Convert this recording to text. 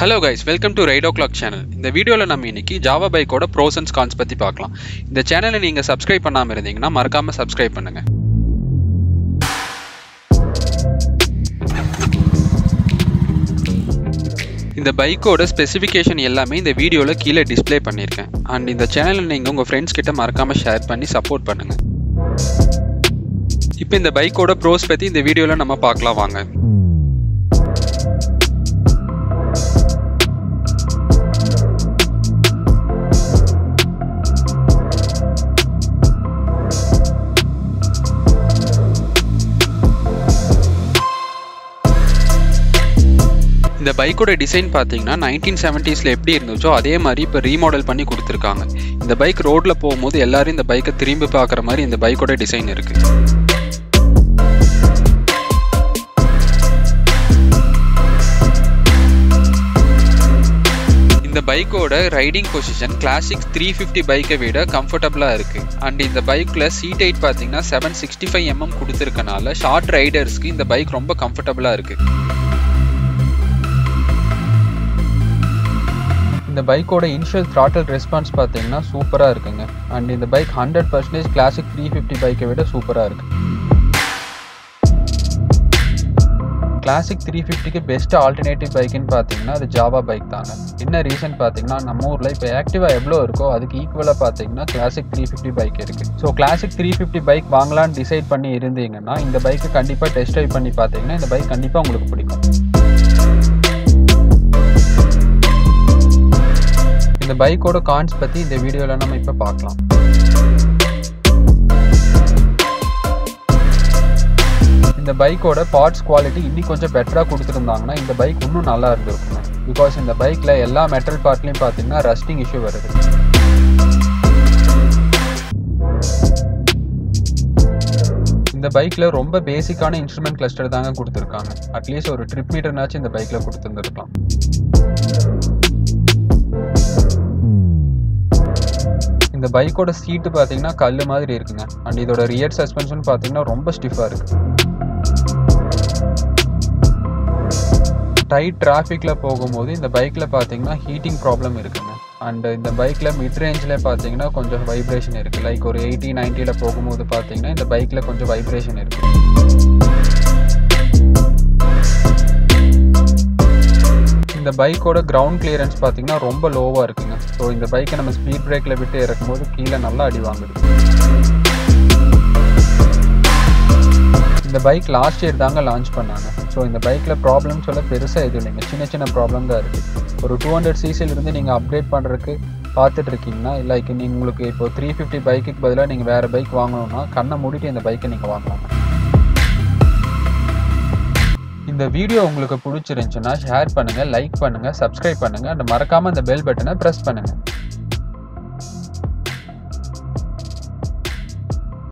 hello guys welcome to rido clock channel இந்த வீடியோவில் நம்ம இன்னைக்கு ஜாவா பைக்கோட ப்ரோஸ் அண்ட் கான்ஸ் பற்றி பார்க்கலாம் இந்த சேனலை நீங்கள் சப்ஸ்கிரைப் பண்ணாமல் இருந்தீங்கன்னா மறக்காமல் சப்ஸ்கிரைப் பண்ணுங்கள் இந்த பைக்கோட ஸ்பெசிஃபிகேஷன் எல்லாமே இந்த வீடியோவில் கீழே டிஸ்ப்ளே பண்ணியிருக்கேன் அண்ட் இந்த சேனலை நீங்கள் உங்கள் ஃப்ரெண்ட்ஸ் கிட்ட மறக்காமல் ஷேர் பண்ணி சப்போர்ட் பண்ணுங்கள் இப்போ இந்த பைக்கோட ப்ரோஸ் பற்றி இந்த வீடியோவில் நம்ம பார்க்கலாம் வாங்க இந்த பைக்கோட டிசைன் பார்த்தீங்கன்னா நைன்டீன் செவன்ட்டீஸில் எப்படி இருந்துச்சோ அதே மாதிரி இப்போ ரீமாடல் பண்ணி கொடுத்துருக்காங்க இந்த பைக் ரோட்டில் போகும்போது எல்லாரும் இந்த பைக்கை திரும்பி பார்க்குற மாதிரி இந்த பைக்கோட டிசைன் இருக்குது இந்த பைக்கோட riding position classic three fifty பைக்கை விட கம்ஃபர்டபுளாக இருக்குது அண்ட் இந்த பைக்கில் சீட் ஹைட் பார்த்தீங்கன்னா செவன் சிக்ஸ்டி ஃபைவ் எம்எம் கொடுத்துருக்கனால ஷார்ட் ரைடர்ஸ்க்கு இந்த பைக் ரொம்ப கம்ஃபர்டபுளாக இருக்குது இந்த பைக்கோட இனிஷியல் த்ராட்டல் ரெஸ்பான்ஸ் பார்த்தீங்கன்னா சூப்பராக இருக்குங்க அண்ட் இந்த bike hundred percentage classic three fifty பைக்கை விட சூப்பராக இருக்குது கிளாசிக் த்ரீ ஃபிஃப்டிக்கு பெஸ்ட் ஆல்டர்னேட்டிவ் பைக்குன்னு பார்த்தீங்கன்னா அது ஜாவா பைக் தாங்க என்ன ரீசன் பார்த்தீங்கன்னா நம்ம ஊரில் இப்போ ஆக்டிவா எவ்வளோ இருக்கோ அதுக்கு ஈக்குவலாக பார்த்தீங்கன்னா கிளாசிக் த்ரீ ஃபிஃப்டி பைக் இருக்குது so classic three fifty bike வாங்கலான்னு டிசைட் பண்ணி இருந்தீங்கன்னா இந்த பைக்கு கண்டிப்பாக டெஸ்ட் ட்ரைவ் பண்ணி பார்த்தீங்கன்னா இந்த பைக் கண்டிப்பாக உங்களுக்கு பிடிக்கும் இந்த பைக்கோட கான்ஸ் பற்றி இந்த வீடியோவில் நம்ம இப்போ பார்க்கலாம் இந்த பைக்கோட பார்ட்ஸ் குவாலிட்டி இன்னும் கொஞ்சம் பெட்டராக கொடுத்துருந்தாங்கன்னா இந்த பைக் இன்னும் நல்லா இருந்திருக்குங்க பிகாஸ் இந்த பைக்கில் எல்லா மெட்டல் பார்ட்லையும் பார்த்தீங்கன்னா ரஸ்டிங் இஷ்யூ வருது இந்த பைக்கில் ரொம்ப பேசிக்கான இன்ஸ்ட்ருமெண்ட் கிளஸ்டர் தாங்க கொடுத்துருக்காங்க அட்லீஸ்ட் ஒரு ட்ரிப் மீட்டர்னாச்சும் இந்த பைக்கில் கொடுத்துருந்துருக்கலாம் இந்த பைக்கோட சீட்டு பார்த்தீங்கன்னா கல் மாதிரி இருக்குங்க அண்ட் இதோட ரியர் சஸ்பென்ஷன் பார்த்தீங்கன்னா ரொம்ப ஸ்டிஃபாக இருக்கு டைட் டிராஃபிக்கில் போகும்போது இந்த பைக்கில் பார்த்தீங்கன்னா ஹீட்டிங் ப்ராப்ளம் இருக்குங்க அண்ட் இந்த பைக்கில் மிட் ரேஞ்சில் பார்த்தீங்கன்னா கொஞ்சம் வைப்ரேஷன் இருக்குது லைக் ஒரு எயிட்டி நைன்ட்டியில் போகும்போது பார்த்தீங்கன்னா இந்த பைக்கில் கொஞ்சம் வைப்ரேஷன் இருக்குது இந்த பைக்கோட கிரவுண்ட் கிளியரன்ஸ் பார்த்தீங்கன்னா ரொம்ப லோவாக இருக்குங்க ஸோ இந்த பைக்கை நம்ம ஸ்பீட் பிரேக்கில் விட்டு இறக்கும்போது கீழே நல்லா அடி வாங்குது இந்த பைக் லாஸ்ட் இயர் தாங்க லான்ச் பண்ணாங்க ஸோ இந்த பைக்கில் ப்ராப்ளம் சொல்ல பெருசாக எதுவும் இல்லைங்க சின்ன சின்ன ப்ராப்ளம் தான் இருக்குது ஒரு டூ ஹண்ட்ரட் சிசிலிருந்து நீங்கள் அப்டேட் பண்ணுறதுக்கு பார்த்துட்டு இருக்கீங்கன்னா லைக் நீங்கள் உங்களுக்கு இப்போ த்ரீ ஃபிஃப்டி பைக்குக்கு பதிலாக நீங்கள் வேறு பைக் வாங்கணும்னா கண்ணை மூடிட்டு இந்த பைக்கை நீங்கள் வாங்கலாம் இந்த வீடியோ உங்களுக்கு பிடிச்சிருந்துச்சுன்னா ஷேர் பண்ணுங்கள் லைக் பண்ணுங்கள் சப்ஸ்கிரைப் பண்ணுங்கள் அண்ட் மறக்காமல் அந்த பெல் பட்டனை ப்ரெஸ் பண்ணுங்கள்